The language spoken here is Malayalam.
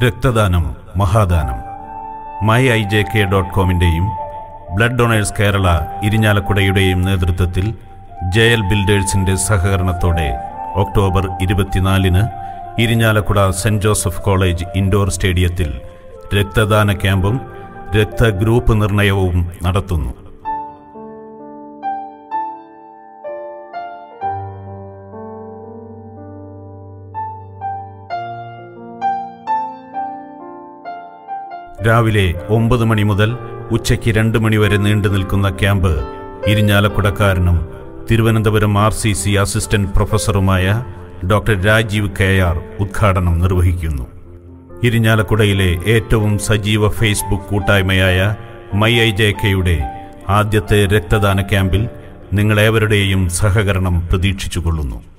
രക്തദാനം മഹാദാനം my I J K dot കോമിൻ്റെയും ബ്ലഡ് ഡൊണേഴ്സ് കേരള ഇരിഞ്ഞാലക്കുടയുടെയും നേതൃത്വത്തിൽ ജെ എൽ ബിൽഡേഴ്സിൻ്റെ സഹകരണത്തോടെ ഒക്ടോബർ ഇരുപത്തിനാലിന് Irinjalakuda saint Joseph college indoor സ്റ്റേഡിയത്തിൽ രക്തദാന ക്യാമ്പും രക്തഗ്രൂപ്പ് നിർണയവും നടത്തുന്നു രാവിലെ ഒമ്പത് മണി മുതൽ ഉച്ചയ്ക്ക് രണ്ട് മണിവരെ നീണ്ടു നിൽക്കുന്ന ക്യാമ്പ് ഇരിഞ്ഞാലക്കുടക്കാരനും Thiruvananthapuram R C C assistant പ്രൊഫസറുമായ ഡോക്ടർ രാജീവ് കെ ആർ ഉദ്ഘാടനം നിർവഹിക്കുന്നു ഇരിഞ്ഞാലക്കുടയിലെ ഏറ്റവും സജീവ ഫേസ്ബുക്ക് കൂട്ടായ്മയായ മൈ ഐ ജെ കെയുടെ ആദ്യത്തെ രക്തദാന ക്യാമ്പിൽ നിങ്ങളേവരുടെയും സഹകരണം പ്രതീക്ഷിച്ചുകൊള്ളുന്നു